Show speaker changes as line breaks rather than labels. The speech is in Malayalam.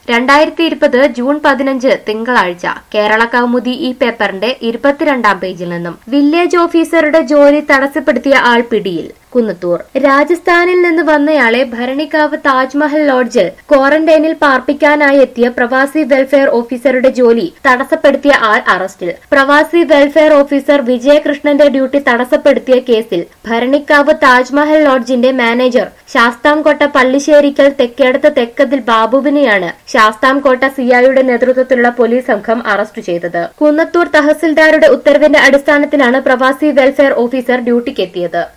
രണ്ടായിരത്തി ഇരുപത് ജൂൺ പതിനഞ്ച് തിങ്കളാഴ്ച കേരള കൗമുദി ഈ പേപ്പറിന്റെ ഇരുപത്തിരണ്ടാം പേജിൽ നിന്നും വില്ലേജ് ഓഫീസറുടെ ജോലി തടസ്സപ്പെടുത്തിയ ആൾ പിടിയിൽ കുന്നത്തൂർ രാജസ്ഥാനിൽ നിന്ന് വന്നയാളെ ഭരണിക്കാവ് താജ്മഹൽ ലോഡ്ജിൽ ക്വാറന്റൈനിൽ പാർപ്പിക്കാനായി എത്തിയ പ്രവാസി വെൽഫെയർ ഓഫീസറുടെ ജോലി തടസ്സപ്പെടുത്തിയ ആൾ അറസ്റ്റിൽ പ്രവാസി വെൽഫെയർ ഓഫീസർ വിജയകൃഷ്ണന്റെ ഡ്യൂട്ടി തടസ്സപ്പെടുത്തിയ കേസിൽ ഭരണിക്കാവ് താജ്മഹൽ ലോഡ്ജിന്റെ മാനേജർ ശാസ്താംകോട്ട പള്ളിശ്ശേരിക്കൽ തെക്കേടത്ത് തെക്കതിൽ ബാബുവിനെയാണ് ശാസ്താംകോട്ട സിഐയുടെ നേതൃത്വത്തിലുള്ള പോലീസ് സംഘം അറസ്റ്റ് ചെയ്തത് കുന്നത്തൂർ തഹസിൽദാരുടെ ഉത്തരവിന്റെ അടിസ്ഥാനത്തിലാണ് പ്രവാസി വെൽഫെയർ ഓഫീസർ ഡ്യൂട്ടിക്കെത്തിയത്